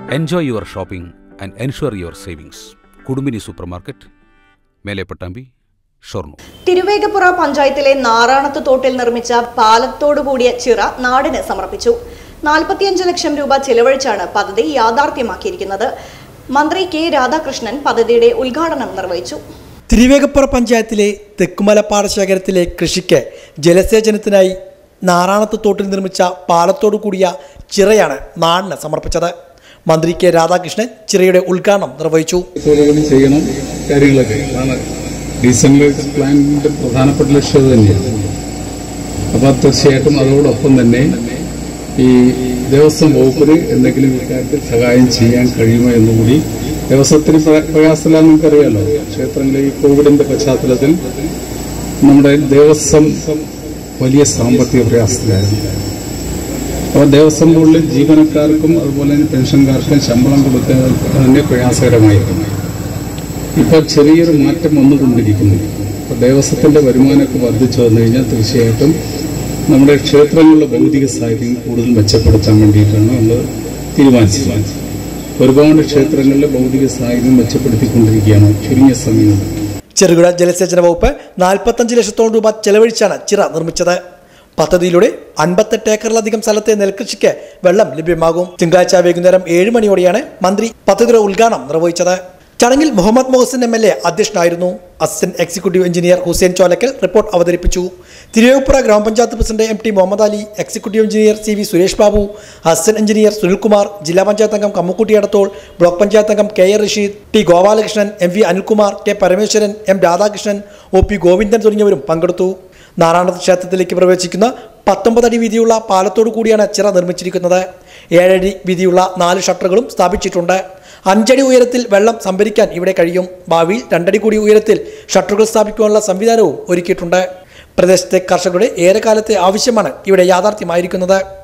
enjoy your shopping and ensure your savings Kudumbini supermarket Melepattambi Shoranur Thiruvegappura പഞ്ചായത്തിലെ നാറാണത്ത് തോട്ടിൽ നിർമ്മിച്ച പാലത്തോടു കൂടിയ ചിറ നാടിന് സമർപ്പിച്ചു നാൽപ്പത്തിയഞ്ച് ലക്ഷം രൂപ ചെലവഴിച്ചാണ് പദ്ധതി യാഥാർത്ഥ്യമാക്കിയിരിക്കുന്നത് മന്ത്രി കെ രാധാകൃഷ്ണൻ പദ്ധതിയുടെ ഉദ്ഘാടനം നിർവഹിച്ചു തിരുവേഗപ്പുറ പഞ്ചായത്തിലെ തെക്കുമല പാടശേഖരത്തിലെ കൃഷിക്ക് ജലസേചനത്തിനായി നാറാണത്ത് തോട്ടിൽ നിർമ്മിച്ച പാലത്തോടു കൂടിയ ചിറയാണ് നാടിന് സമർപ്പിച്ചത് മന്ത്രി കെ രാധാകൃഷ്ണൻ ചിറയുടെ ഉദ്ഘാടനം നിർവഹിച്ചു തൊഴിലുകൾ ചെയ്യണം കാര്യങ്ങളൊക്കെ അതാണ് ഡീസൻട്രലൈസ് പ്ലാനിന്റെ പ്രധാനപ്പെട്ട ലക്ഷ്യം അത് തന്നെയാണ് അപ്പോൾ തീർച്ചയായിട്ടും അതോടൊപ്പം തന്നെ ഈ ദേവസ്വം വകുപ്പിന് എന്തെങ്കിലും ഇക്കാര്യത്തിൽ സഹായം ചെയ്യാൻ കഴിയുമോ എന്നുകൂടി ദേവസ്വത്തിന് പ്ര- പ്രയാസമില്ലാന്ന് നമുക്കറിയാലോ ക്ഷേത്രങ്ങളിൽ ഈ കോവിഡിന്റെ പശ്ചാത്തലത്തിൽ നമ്മുടെ ദേവസ്വം വലിയ സാമ്പത്തിക പ്രയാസത്തിലായിരുന്നു അപ്പോൾ ദേവസ്വം ബോർഡിലെ ജീവനക്കാർക്കും അതുപോലെ തന്നെ പെൻഷൻകാർക്കും ശമ്പളം കൊടുക്കാൻ തന്നെ പ്രയാസകരമായിരുന്നു ഇപ്പോൾ ചെറിയൊരു മാറ്റം വന്നുകൊണ്ടിരിക്കുന്നു അപ്പോൾ ദേവസ്വത്തിന്റെ വരുമാനമൊക്കെ വർദ്ധിച്ചു വന്നു കഴിഞ്ഞാൽ തീർച്ചയായിട്ടും നമ്മുടെ ക്ഷേത്രങ്ങളിലെ ഭൗതിക സാഹചര്യം കൂടുതൽ മെച്ചപ്പെടുത്താൻ വേണ്ടിയിട്ടാണ് നമ്മൾ തീരുമാനിച്ചത് ഒരുപാട് ക്ഷേത്രങ്ങളിലെ ഭൗതിക സാഹചര്യം മെച്ചപ്പെടുത്തിക്കൊണ്ടിരിക്കുകയാണ് ചുരുങ്ങിയ സമയം കൊണ്ട് ചെറുകിട ജലസേചന വകുപ്പ് നാൽപ്പത്തഞ്ച് ലക്ഷത്തോളം രൂപ ചെലവഴിച്ചാണ് ചിറ നിർമ്മിച്ചത് പദ്ധതിയിലൂടെ അൻപത്തെട്ട് ഏക്കറിലധികം സ്ഥലത്തെ നെൽകൃഷിക്ക് വെള്ളം ലഭ്യമാകും തിങ്കളാഴ്ച വൈകുന്നേരം ഏഴ് മണിയോടെയാണ് മന്ത്രി പദ്ധതിയുടെ ഉദ്ഘാടനം നിർവഹിച്ചത് ചടങ്ങിൽ Muhammad Mohsin M L A അധ്യക്ഷനായിരുന്നു assistant executive engineer Hussain Cholakkal report അവതരിപ്പിച്ചു തിരുവേപ്പുറ ഗ്രാമപഞ്ചായത്ത് president M T Muhammad Ali executive engineer C V Suresh Babu assistant engineer Sunilkumar ജില്ലാ പഞ്ചായത്ത് അംഗം കമ്മുക്കുട്ടി അടത്തോൾ ബ്ലോക്ക് പഞ്ചായത്ത് അംഗം K A Rasheed T Gopalakrishnan M V Anilkumar K Parameswaran M Radhakrishnan O P Govindan തുടങ്ങിയവരും പങ്കെടുത്തു നാരായണ ക്ഷേത്രത്തിലേക്ക് പ്രവേശിക്കുന്ന പത്തൊമ്പത് അടി വീതിയുള്ള പാലത്തോടു കൂടിയാണ് ചിറ നിർമ്മിച്ചിരിക്കുന്നത് ഏഴടി വീതിയുള്ള നാല് ഷട്ടറുകളും സ്ഥാപിച്ചിട്ടുണ്ട് അഞ്ചടി ഉയരത്തിൽ വെള്ളം സംഭരിക്കാൻ ഇവിടെ കഴിയും ഭാവിയിൽ രണ്ടടി കൂടി ഉയരത്തിൽ ഷട്ടറുകൾ സ്ഥാപിക്കാനുള്ള സംവിധാനവും ഒരുക്കിയിട്ടുണ്ട് പ്രദേശത്തെ കർഷകരുടെ ഏറെക്കാലത്തെ ആവശ്യമാണ് ഇവിടെ യാഥാർത്ഥ്യമായിരിക്കുന്നത്